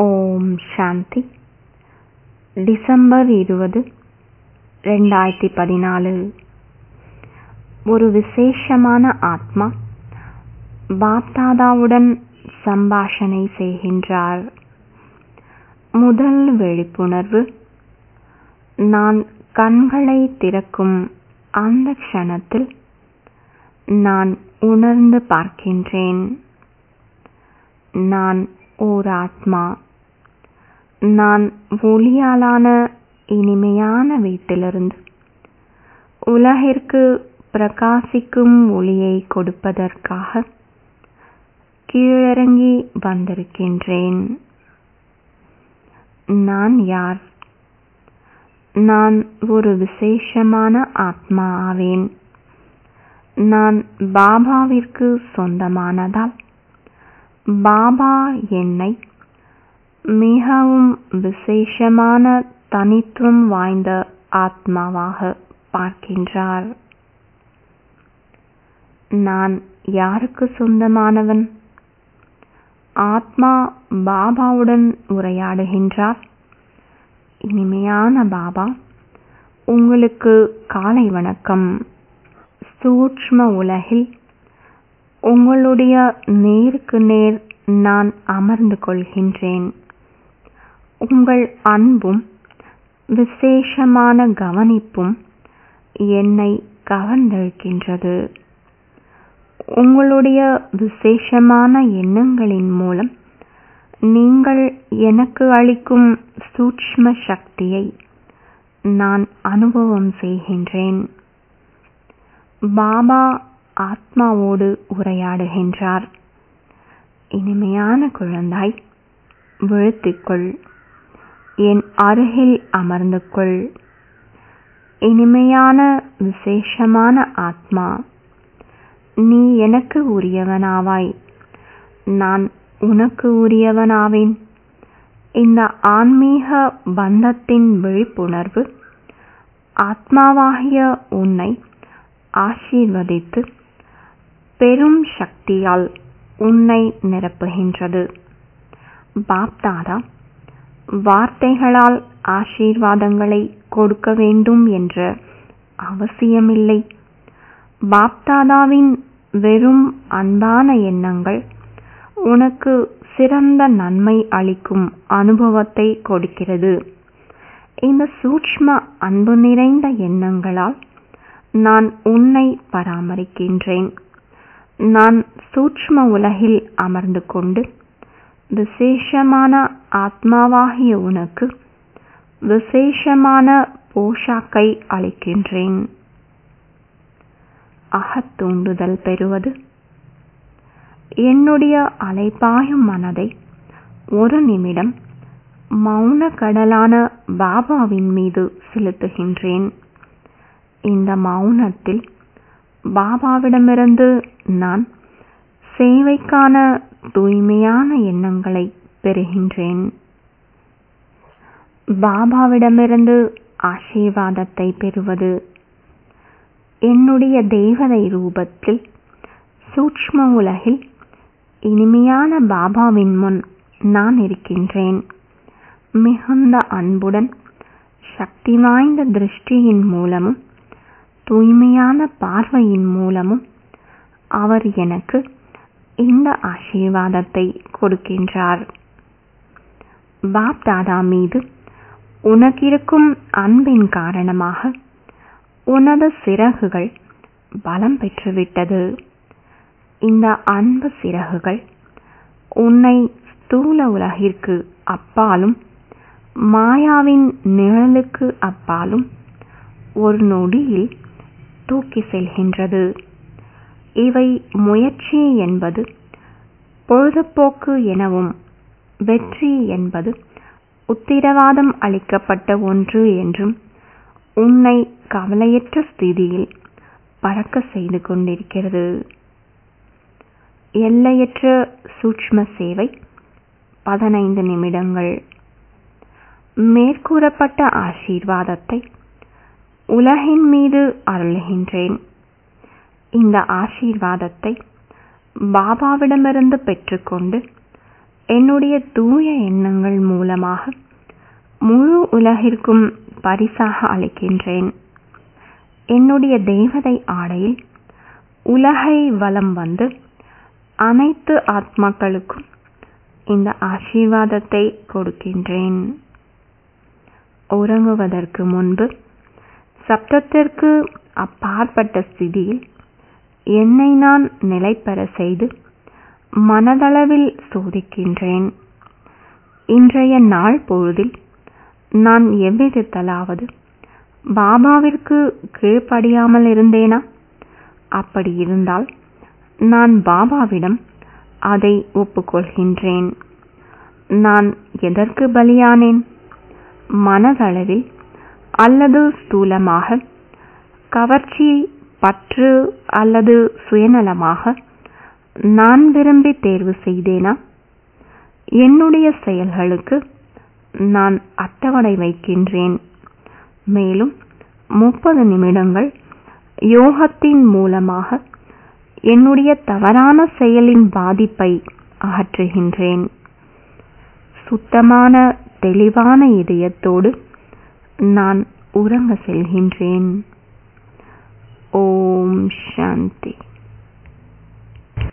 ஓம் சாந்தி December இருபது ரெண்டாயிரத்தி பதினாலு ஒரு விசேஷமான ஆத்மா பாப்தாதாவுடன் சம்பாஷணை செய்கின்றார் முதல் விழிப்புணர்வு நான் கண்களை திறக்கும் அந்த க்ஷணத்தில் நான் உணர்ந்து பார்க்கின்றேன் நான் ஓர் ஆத்மா நான் ஒளியாலான இனிமையான வீட்டிலிருந்து உலகிற்கு பிரகாசிக்கும் ஒளியை கொடுப்பதற்காக கீழிறங்கி வந்திருக்கின்றேன் நான் யார் நான் ஒரு விசேஷமான ஆத்மா ஆவேன் நான் பாபாவிற்கு சொந்தமானதால் பாபா என்னை மிகவும் விசேஷமான தனித்துவம் வாய்ந்த ஆத்மாவாக பார்க்கின்றார் நான் யாருக்கு சொந்தமானவன் ஆத்மா பாபாவுடன் உரையாடுகின்றார் இனிமையான பாபா உங்களுக்கு காலை வணக்கம் சூட்ச்ம உலகில் உங்களுடைய நேருக்கு நேர் நான் அமர்ந்து கொள்கின்றேன் உங்கள் அன்பும் விசேஷமான கவனிப்பும் என்னை கவர்ந்திருக்கின்றது உங்களுடைய விசேஷமான எண்ணங்களின் மூலம் நீங்கள் எனக்கு அளிக்கும் சூட்ச்ம சக்தியை நான் அனுபவம் செய்கின்றேன் பாபா ஆத்மாவோடு உரையாடுகின்றார் இனிமையான குழந்தாய் விழுத்திக்கொள் என் அருகில் அமர்ந்து கொள் இனிமையான விசேஷமான ஆத்மா நீ எனக்கு உரியவனாவாய் நான் உனக்கு உரியவனாவேன் இந்த ஆன்மீக பந்தத்தின் விழிப்புணர்வு ஆத்மாவாகிய உன்னை ஆசீர்வதித்து பெரும் சக்தியால் உன்னை நிரப்புகின்றது பாப்தாதா வார்த்தைகளால் ஆசீர்வாதங்களை கொடுக்க வேண்டும் என்ற அவசியமில்லை பாப்தாதாவின் வெறும் அன்பான எண்ணங்கள் உனக்கு சிறந்த நன்மை அளிக்கும் அனுபவத்தை கொடுக்கிறது இந்த சூட்ச்ம அன்பு நிறைந்த எண்ணங்களால் நான் உன்னை பராமரிக்கின்றேன் நான் சூட்ச்ம உலகில் அமர்ந்து கொண்டு விசேஷமான ஆத்மாவாகிய உனக்கு விசேஷமான போஷாக்கை அளிக்கின்றேன் அகத்தூண்டுதல் பெறுவது என்னுடைய அலைப்பாயும் மனதை ஒரு நிமிடம் மௌன கடலான பாபாவின் மீது செலுத்துகின்றேன் இந்த மௌனத்தில் பாபாவிடமிருந்து நான் சேவைக்கான தூய்மையான எண்ணங்களை பெறுகின்றேன் பாபாவிடமிருந்து ஆசீர்வாதத்தை பெறுவது என்னுடைய தேவதை ரூபத்தில் சூட்ச்ம உலகில் இனிமையான பாபாவின் முன் நான் இருக்கின்றேன் மிகுந்த அன்புடன் சக்தி வாய்ந்த திருஷ்டியின் மூலமும் தூய்மையான பார்வையின் மூலமும் அவர் எனக்கு இந்த ஆசீர்வாதத்தை கொடுக்கின்றார் பாப் தாதா மீது உனக்கிருக்கும் அன்பின் காரணமாக உனது சிறகுகள் பலம் பெற்றுவிட்டது இந்த அன்பு சிறகுகள் உன்னை ஸ்தூல உலகிற்கு அப்பாலும் மாயாவின் நிழலுக்கு அப்பாலும் ஒரு நொடியில் தூக்கி செல்கின்றது இவை முயற்சி என்பது பொழுதுபோக்கு எனவும் வெற்றி என்பது உத்திரவாதம் அளிக்கப்பட்ட ஒன்று என்றும் உன்னை கவலையற்ற ஸ்திதியில் பறக்க செய்து கொண்டிருக்கிறது எல்லையற்ற சூட்ச்ம சேவை பதினைந்து நிமிடங்கள் மேற்கூறப்பட்ட ஆசீர்வாதத்தை உலகின் மீது அருளுகின்றேன் இந்த ஆசீர்வாதத்தை பாபாவிடமிருந்து பெற்றுக்கொண்டு என்னுடைய தூய எண்ணங்கள் மூலமாக முழு உலகிற்கும் பரிசாக அளிக்கின்றேன் என்னுடைய தேவதை ஆடையில் உலகை வலம் வந்து அனைத்து ஆத்மாக்களுக்கும் இந்த ஆசீர்வாதத்தை கொடுக்கின்றேன் உறங்குவதற்கு முன்பு சப்தத்திற்கு அப்பாற்பட்ட ஸ்திதியில் என்னை நான் நிலைப்பெற செய்து மனதளவில் சோதிக்கின்றேன் இன்றைய நாள் பொழுதில் நான் எவ்விதத்தலாவது பாபாவிற்கு கீழ்ப்படியாமல் இருந்தேனா அப்படி இருந்தால் நான் பாபாவிடம் அதை ஒப்புக்கொள்கின்றேன் நான் எதற்கு பலியானேன் மனதளவில் அல்லது ஸ்தூலமாக கவர்ச்சி பற்று அல்லது சுயநலமாக நான் விரும்பி தேர்வு செய்தேனா என்னுடைய செயல்களுக்கு நான் அட்டவணை வைக்கின்றேன் மேலும் முப்பது நிமிடங்கள் யோகத்தின் மூலமாக என்னுடைய தவறான செயலின் பாதிப்பை அகற்றுகின்றேன் சுத்தமான தெளிவான இதயத்தோடு நான் உறங்க செல்கின்றேன் ஓம் சாந்தி